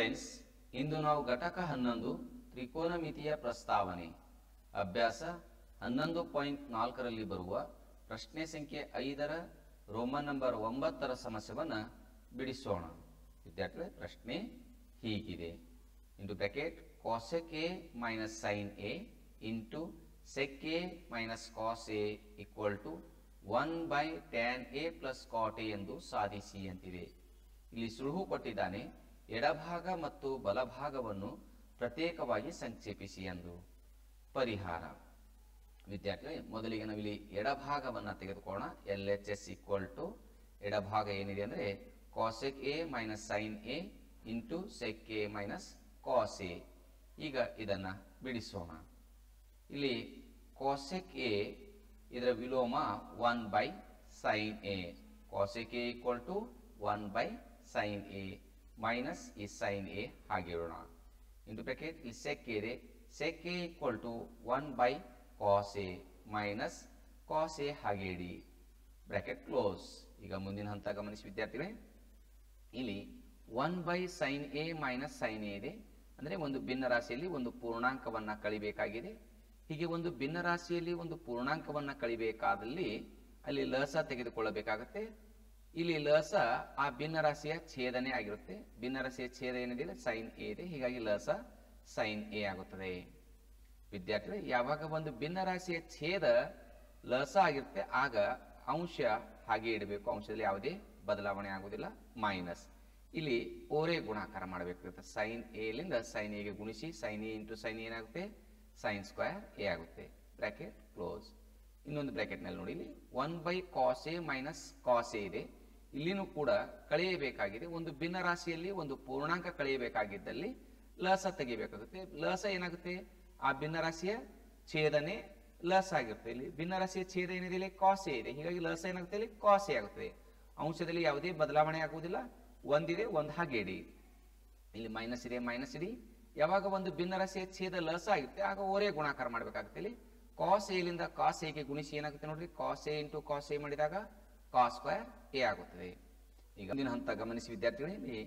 students ಇಂದು ನಾವು ಘಟಕ ಹನ್ನೊಂದು ತ್ರಿಕೋನಮಿತಿಯ ಪ್ರಸ್ತಾವನೆ ಅಭ್ಯಾಸ ಹನ್ನೊಂದು ಪಾಯಿಂಟ್ ನಾಲ್ಕರಲ್ಲಿ ಬರುವ ಪ್ರಶ್ನೆ ಸಂಖ್ಯೆ ಐದರ ರೋಮನ್ ನಂಬರ್ ಒಂಬತ್ತರ ಸಮಸ್ಯೆಯನ್ನು ಬಿಡಿಸೋಣ ವಿದ್ಯಾರ್ಥಿಗಳೇ ಪ್ರಶ್ನೆ ಹೀಗಿದೆ into bracket cosec A minus sine A into sec A minus cos A equal to one by tan A plus cot A ಎಂದು ಸಾಧಿಸಿ ಅಂತಿದೆ ಇಲ್ಲಿ ಸುಳುಹು ಕೊಟ್ಟಿದ್ದಾನೆ ಎಡಭಾಗ ಮತ್ತು ಬಲಭಾಗವನ್ನು ಪ್ರತ್ಯೇಕವಾಗಿ ಸಂಕ್ಷೇಪಿಸಿ ಎಂದು ಪರಿಹಾರ ವಿದ್ಯಾರ್ಥಿಗಳೇ ಮೊದಲಿಗೆ ನಾವಿಲ್ಲಿ ಎಡಭಾಗವನ್ನು ತೆಗೆದುಕೊಳ್ಳೋಣ L H S equal to ಎಡಭಾಗ ಏನಿದೆ ಅಂದರೆ cosec A minus sine A into sec A minus cos A ಈಗ ಇದನ್ನು ಬಿಡಿಸೋಣ ಇಲ್ಲಿ ಕಾಸೆಕ್ ಎ ಇದರ ವಿಲೋಮ one by sine A cosec A equal to one by sine A minus ಈ ಸೈನ್ ಎ ಹಾಗೆ ಇಡೋಣ ಇಂಟು ಬ್ರಾಕೆಟ್ ಇಲ್ಲಿ ಸೆಕ್ ಇದೆ sec A equal to one by cos A minus cos A ಹಾಗೆ ಇಡಿ bracket close ಈಗ ಮುಂದಿನ ಹಂತ ಗಮನಿಸಿ ವಿದ್ಯಾರ್ಥಿಗಳೇ ಇಲ್ಲಿ one by sine A minus sine A ಇದೆ ಅಂದರೆ ಒಂದು ಭಿನ್ನ ರಾಶಿಯಲ್ಲಿ ಒಂದು ಪೂರ್ಣಾಂಕವನ್ನು ಕಳಿಬೇಕಾಗಿದೆ ಹೀಗೆ ಒಂದು ಭಿನ್ನ ರಾಶಿಯಲ್ಲಿ ಒಂದು ಪೂರ್ಣಾಂಕವನ್ನು ಕಳಿಬೇಕಾದಲ್ಲಿ ಅಲ್ಲಿ ಲಸ ತೆಗೆದುಕೊಳ್ಳಬೇಕಾಗುತ್ತೆ ಇಲ್ಲಿ ಲಸ ಆ ಭಿನ್ನ ರಾಶಿಯ ಛೇದನೆ ಆಗಿರುತ್ತೆ ಭಿನ್ನ ರಾಶಿಯ ಛೇದ ಏನಿದೆ ಸೈನ್ ಎ ಇದೆ ಹೀಗಾಗಿ ಲಸ ಸೈನ್ ಎ ಆಗುತ್ತದೆ ವಿದ್ಯಾರ್ಥಿಗಳು ಯಾವಾಗ ಒಂದು ಭಿನ್ನ ರಾಶಿಯ ಛೇದ ಲಸ ಆಗಿರುತ್ತೆ ಆಗ ಅಂಶ ಹಾಗೆ ಇಡಬೇಕು ಅಂಶದಲ್ಲಿ ಯಾವುದೇ ಬದಲಾವಣೆ ಆಗುವುದಿಲ್ಲ ಮೈನಸ್ ಇಲ್ಲಿ ಓರೆ ಗುಣಾಕಾರ ಮಾಡಬೇಕಾಗುತ್ತೆ ಸೈನ್ ಎಲಿಂದ ಸೈನ್ ಎಗೆ ಗುಣಿಸಿ ಸೈನ್ ಎ ಇಂಟು ಸೈನ್ ಏನಾಗುತ್ತೆ ಸೈನ್ ಸ್ಕ್ವೇರ್ ಎ ಆಗುತ್ತೆ ಬ್ರಾಕೆಟ್ ಕ್ಲೋಸ್ ಇನ್ನೊಂದು ಬ್ರಾಕೆಟ್ನಲ್ಲಿ ನೋಡಿ ಇಲ್ಲಿ one by cos A minus cos A ಇದೆ ಇಲ್ಲಿನೂ ಕೂಡ ಕಳೆಯಬೇಕಾಗಿದೆ ಒಂದು ಭಿನ್ನ ರಾಶಿಯಲ್ಲಿ ಒಂದು ಪೂರ್ಣಾಂಕ ಕಳೆಯಬೇಕಾಗಿದ್ದಲ್ಲಿ ಲಸ ತೆಗಿಬೇಕಾಗುತ್ತೆ ಲಸ ಏನಾಗುತ್ತೆ ಆ ಭಿನ್ನ ರಾಶಿಯ ಛೇದನೆ ಲಸ ಆಗಿರುತ್ತೆ ಇಲ್ಲಿ ಭಿನ್ನ ರಾಶಿಯ ಛೇದ ಏನಿದೆ ಇಲ್ಲಿ ಕಾಸೆ ಇದೆ ಹೀಗಾಗಿ ಲಸ ಏನಾಗುತ್ತೆ ಇಲ್ಲಿ ಕಾಸೆ ಆಗುತ್ತದೆ ಅಂಶದಲ್ಲಿ ಯಾವುದೇ ಬದಲಾವಣೆ ಆಗುವುದಿಲ್ಲ ಒಂದಿದೆ ಒಂದು ಹಾಗೆ ಇಡಿ ಇಲ್ಲಿ ಮೈನಸ್ ಇದೆ ಮೈನಸ್ ಇಡಿ ಯಾವಾಗ ಒಂದು ಭಿನ್ನ ರಾಶಿಯ ಛೇದ ಲಸ ಆಗುತ್ತೆ ಆಗ ಓರೇ ಗುಣಾಕಾರ ಮಾಡಬೇಕಾಗುತ್ತೆ ಇಲ್ಲಿ ಕಾಸ್ ಎಲಿಂದ ಕಾಸ್ ಎಗೆ ಗುಣಿಸಿ ಏನಾಗುತ್ತೆ ನೋಡ್ರಿ cos A into cos A ಮಾಡಿದಾಗ ಕಾಸ್ ಸ್ಕ್ವೇರ್ ಎ ಆಗುತ್ತದೆ ಈಗ ಮುಂದಿನ ಹಂತ ಗಮನಿಸಿ ವಿದ್ಯಾರ್ಥಿಗಳೇ ಇಲ್ಲಿ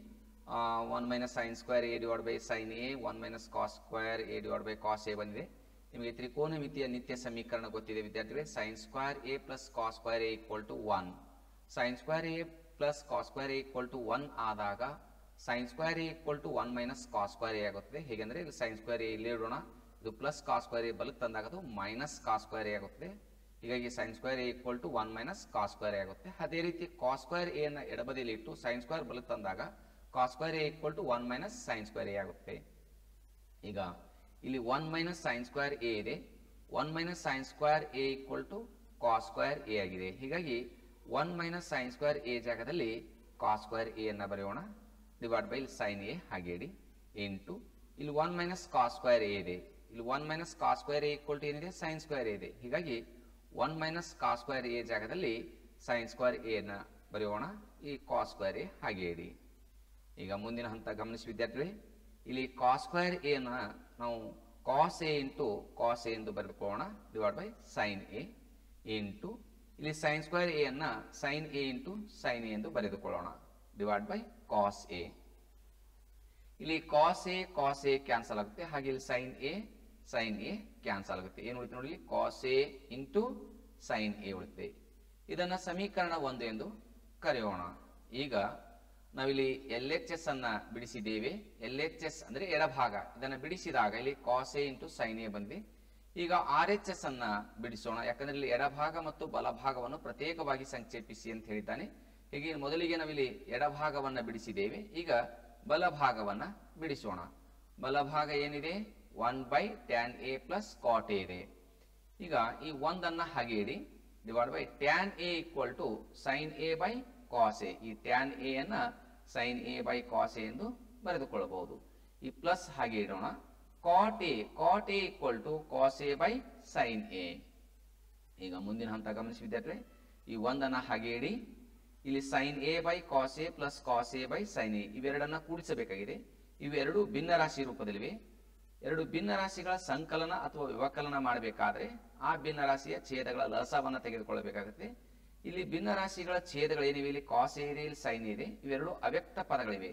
one minus sine square A divide by sine A one minus cos square A divide by cos A ಬಂದಿದೆ ನಿಮಗೆ ತ್ರಿಕೋನಮಿತಿಯ ನಿತ್ಯ ಸಮೀಕರಣ ಗೊತ್ತಿದೆ ವಿದ್ಯಾರ್ಥಿಗಳೇ sine square A plus cos square A equal to one sine square A plus cos square A equal to one ಆದಾಗ sine square A equal to one minus cos square A ಆಗುತ್ತದೆ ಹೇಗೆಂದ್ರೆ ಇಲ್ಲಿ ಸೈನ್ ಸ್ಕ್ವೇರ್ ಎ ಇಲ್ಲಿ ಇಡೋಣ ಇದು plus cos square A ಬಲಕ್ಕೆ ತಂದಾಗ ಅದು ಮೈನಸ್ ಕಾಸ್ ಸ್ಕ್ವೇರ್ ಎ ಆಗುತ್ತದೆ ಹೀಗಾಗಿ sine square A equal to one minus cos square A ಆಗುತ್ತೆ ಅದೇ ರೀತಿ ಕಾಸ್ ಸ್ಕ್ವೇರ್ ಎ ನ ಎಡಬದಿಯಲ್ಲಿ ಇಟ್ಟು ಸೈನ್ ಸ್ಕ್ವೇರ್ ಬಲಕ್ಕೆ ತಂದಾಗ cos square A equal to one minus sine square A ಆಗುತ್ತೆ ಈಗ ಇಲ್ಲಿ one minus sine square A ಇದೆ one minus sine square A equal to cos square A ಆಗಿದೆ ಹೀಗಾಗಿ one minus sine square A ಜಾಗದಲ್ಲಿ cos square A ಅನ್ನ ಬರೆಯೋಣ divide by sine A ಹಾಗೆ ಇಡಿ ಇಂಟು ಇಲ್ಲಿ one minus cos square A ಇದೆ ಇಲ್ಲಿ one minus cos square A equal to ಏನಿದೆ ಸೈನ್ ಸ್ಕ್ವೇರ್ ಎ ಇದೆ ಹೀಗಾಗಿ one minus cos square A ಜಾಗದಲ್ಲಿ ಸೈನ್ ಸ್ಕ್ವೇರ್ ಎ ನ ಬರೆಯೋಣ ಈ ಕಾಸ್ ಸ್ಕ್ವೇರ್ ಎ ಹಾಗೆ ಇಡಿ ಈಗ ಮುಂದಿನ ಹಂತ ಗಮನಿಸಿ ವಿದ್ಯಾರ್ಥಿಗಳೇ ಇಲ್ಲಿ ಕಾಸ್ ಸ್ಕ್ವೇರ್ ಎ ನ ನಾವು cos A into cos A ಎಂದು ಬರೆದುಕೊಳ್ಳೋಣ divide by sine A into ಇಲ್ಲಿ ಸೈನ್ ಸ್ಕ್ವೇರ್ ಎ ಅನ್ನ sine A into sine A ಎಂದು ಬರೆದುಕೊಳ್ಳೋಣ ಡಿವೈಡ್ ಬೈ ಕಾಸ್ ಎ ಇಲ್ಲಿ cos A cos A cancel ಆಗುತ್ತೆ ಹಾಗೆ ಇಲ್ಲಿ sine A sine A cancel ಆಗುತ್ತೆ ಏನು ಉಳಿತು ನೋಡಿ cos A into sine A ಉಳಿತೆ ಇದನ್ನ ಸಮೀಕರಣ ಒಂದು ಎಂದು ಕರೆಯೋಣ ಈಗ ನಾವಿಲ್ಲಿ ಎಲ್ ಎಚ್ ಎಸ್ ಅನ್ನ ಬಿಡಿಸಿದ್ದೇವೆ ಎಲ್ ಎಚ್ ಎಸ್ ಅಂದ್ರೆ ಎಡಭಾಗ ಇದನ್ನ ಬಿಡಿಸಿದಾಗ ಇಲ್ಲಿ cos A into sine A ಬಂದಿದೆ ಈಗ ಆರ್ ಎಚ್ ಎಸ್ ಅನ್ನ ಬಿಡಿಸೋಣ ಯಾಕಂದ್ರೆ ಇಲ್ಲಿ ಎಡಭಾಗ ಮತ್ತು ಬಲಭಾಗವನ್ನು ಪ್ರತ್ಯೇಕವಾಗಿ ಸಂಕ್ಷೇಪಿಸಿ ಅಂತ ಹೇಳಿದ್ದಾನೆ ಹೀಗೆ ಮೊದಲಿಗೆ ನಾವಿಲ್ಲಿ ಎಡಭಾಗವನ್ನ ಬಿಡಿಸಿದ್ದೇವೆ ಈಗ ಬಲಭಾಗವನ್ನ ಬಿಡಿಸೋಣ ಬಲಭಾಗ ಏನಿದೆ one by tan A plus cot A ಇದೆ ಈಗ ಈ ಒಂದನ್ನ ಹಾಗೆ ಇಡಿ divide by tan A equal to sine A by cos A ಈ ಟ್ಯಾನ್ ಎ ಅನ್ನ sine A by cos A ಎಂದು ಬರೆದುಕೊಳ್ಳಬಹುದು ಈ ಪ್ಲಸ್ ಹಾಗೆ ಇಡೋಣ cot A cot A equal to cos A by sine A ಈಗ ಮುಂದಿನ ಹಂತ ಗಮನಿಸಿ ವಿದ್ಯಾರ್ಥಿ ಈ ಒಂದನ್ನ ಹಾಗೆ ಇಡಿ ಇಲ್ಲಿ sine A by cos A plus cos A by sine A ಇವೆರಡನ್ನ ಕೂಡಿಸಬೇಕಾಗಿದೆ ಇವೆರಡು ಭಿನ್ನ ರಾಶಿ ರೂಪದಲ್ಲಿವೆ ಎರಡು ಭಿನ್ನ ರಾಶಿಗಳ ಸಂಕಲನ ಅಥವಾ ವ್ಯವಕಲನ ಮಾಡಬೇಕಾದ್ರೆ ಆ ಭಿನ್ನ ರಾಶಿಯ ಛೇದಗಳ ಲಸವನ್ನ ತೆಗೆದುಕೊಳ್ಳಬೇಕಾಗುತ್ತೆ ಇಲ್ಲಿ ಭಿನ್ನ ರಾಶಿಗಳ ಛೇದಗಳು ಏನಿವೆ ಇಲ್ಲಿ ಕಾಸ್ ಎ ಇದೆ ಇಲ್ಲಿ ಸೈನ್ ಇದೆ ಇವೆರಡು ಅವ್ಯಕ್ತ ಪದಗಳಿವೆ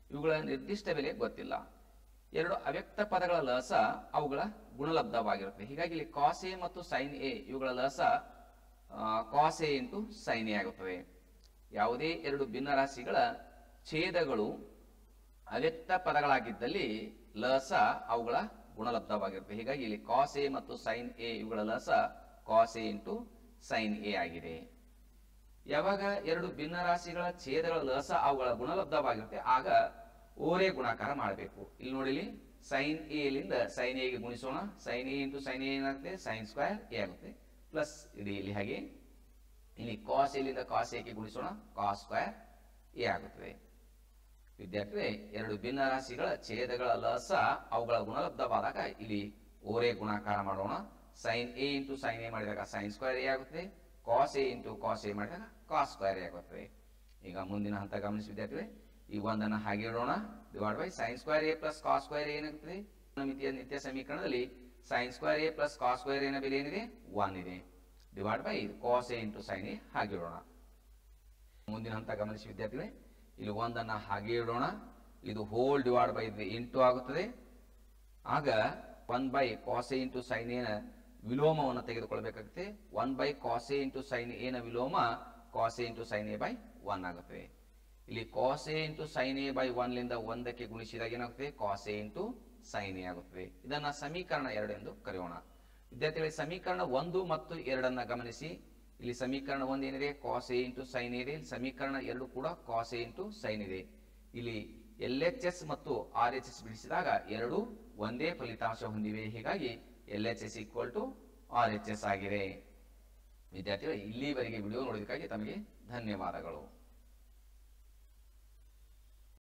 ಇವುಗಳ ನಿರ್ದಿಷ್ಟ ಬೆಲೆ ಗೊತ್ತಿಲ್ಲ ಎರಡು ಅವ್ಯಕ್ತ ಪದಗಳ ಲಸ ಅವುಗಳ ಗುಣಲಬ್ಧವಾಗಿರುತ್ತೆ ಹೀಗಾಗಿ ಇಲ್ಲಿ ಕಾಸ್ ಎ ಮತ್ತು ಸೈನ್ ಎ ಇವುಗಳ ಲಸ cos A into sine A ಆಗುತ್ತದೆ ಯಾವುದೇ ಎರಡು ಭಿನ್ನರಾಶಿಗಳ ಛೇದಗಳು ಅವ್ಯಕ್ತ ಪದಗಳಾಗಿದ್ದಲ್ಲಿ ಲಸ ಅವುಗಳ ಗುಣಲಬ್ಧವಾಗಿರುತ್ತೆ ಹೀಗಾಗಿ ಇಲ್ಲಿ ಕಾಸ್ ಎ ಮತ್ತು ಸೈನ್ ಎ ಇವುಗಳ ಲಸ cos A into sine A ಆಗಿದೆ ಯಾವಾಗ ಎರಡು ಭಿನ್ನರಾಶಿಗಳ ಛೇದಗಳ ಲಸ ಅವುಗಳ ಗುಣಲಬ್ಧವಾಗಿರುತ್ತೆ ಆಗ ಓರೆ ಗುಣಾಕಾರ ಮಾಡಬೇಕು ಇಲ್ಲಿ ನೋಡಿ ಇಲ್ಲಿ ಸೈನ್ ಎ ಲಿಂದ ಸೈನ್ ಎಗೆ ಗುಣಿಸೋಣ sine A into sine A ಏನಾಗುತ್ತೆ ಸೈನ್ ಸ್ಕ್ವೇರ್ ಎ ಆಗುತ್ತೆ ಪ್ಲಸ್ ಇಡಿ ಇಲ್ಲಿ ಹಾಗೆ ಇಲ್ಲಿ ಕಾಸ್ ಎಲಿಂದ ಕಾಸ್ ಎಗೆ ಗುಣಿಸೋಣ ಕಾಸ್ ಸ್ಕ್ವೇರ್ ಎ ಆಗುತ್ತದೆ ವಿದ್ಯಾರ್ಥಿಗಳೇ ಎರಡು ಭಿನ್ನ ರಾಶಿಗಳ ಛೇದಗಳ ಲಸ ಅವುಗಳ ಗುಣಲಬ್ಧವಾದಾಗ ಇಲ್ಲಿ ಓರೆ ಗುಣಾಕಾರ ಮಾಡೋಣ sine A into sine A ಮಾಡಿದಾಗ ಸೈನ್ ಸ್ಕ್ವೇರ್ ಎ ಆಗುತ್ತದೆ cos A into cos A ಮಾಡಿದಾಗ ಕಾಸ್ ಸ್ಕ್ವೇರ್ ಎ ಆಗುತ್ತದೆ ಈಗ ಮುಂದಿನ ಹಂತ ಗಮನಿಸಿ ವಿದ್ಯಾರ್ಥಿಗಳೇ ಈ ಒಂದನ್ನು ಹಾಗೆ ಇಡೋಣ divide by sine square A plus cos square ಏನಾಗುತ್ತದೆ ಮಿತಿಯ ನಿತ್ಯ ಸಮೀಕರಣದಲ್ಲಿ sine square A plus cos square ಎನ ಬೆಲೆ ಏನಿದೆ ಒನ್ ಇದೆ divide by cos A into sine A ಹಾಗೆ ಇಡೋಣ ಮುಂದಿನ ಹಂತ ಗಮನಿಸಿ ವಿದ್ಯಾರ್ಥಿಗಳೇ ಇಲ್ಲಿ ಒಂದನ್ನ ಹಾಗೆ ಇಡೋಣ ಇದು ಹೋಲ್ ಡಿವೈಡ್ ಬೈ ಇಂಟು ಆಗುತ್ತದೆ ಆಗ one by cos A into sine ಎನ ವಿಲೋಮವನ್ನು ತೆಗೆದುಕೊಳ್ಬೇಕಾಗುತ್ತೆ one by cos A into sine ಎನ ವಿಲೋಮ cos A into sine A by one ಆಗುತ್ತದೆ ಇಲ್ಲಿ cos A into sine A by ಒನ್ಲಿಂದ ಒಂದಕ್ಕೆ ಗುಣಿಸಿದಾಗ ಏನಾಗುತ್ತೆ ಕಾಸೆ ಇಂಟು ಸೈನ್ ಎ ಆಗುತ್ತದೆ ಇದನ್ನ ಸಮೀಕರಣ ಎರಡು ಎಂದು ಕರೆಯೋಣ ವಿದ್ಯಾರ್ಥಿಗಳಿಗೆ ಸಮೀಕರಣ ಒಂದು ಮತ್ತು ಎರಡನ್ನ ಗಮನಿಸಿ ಇಲ್ಲಿ ಸಮೀಕರಣ ಒಂದು ಏನಿದೆ ಕಾಸ್ ಎ ಇಂಟು ಸೈನ್ ಇದೆ ಇಲ್ಲಿ ಸಮೀಕರಣ ಎರಡು ಕೂಡ ಕಾಸ್ ಎ ಇಂಟು ಸೈನ್ ಇದೆ ಇಲ್ಲಿ ಎಲ್ ಎಚ್ ಎಸ್ ಮತ್ತು ಆರ್ ಎಚ್ ಎಸ್ ಬಿಡಿಸಿದಾಗ ಎರಡು ಒಂದೇ ಫಲಿತಾಂಶ ಹೊಂದಿವೆ ಹೀಗಾಗಿ L H S equal to R H S ಆಗಿದೆ ವಿದ್ಯಾರ್ಥಿಗಳು ಇಲ್ಲಿವರೆಗೆ ವಿಡಿಯೋ ನೋಡಿದಕ್ಕಾಗಿ ತಮಗೆ ಧನ್ಯವಾದಗಳು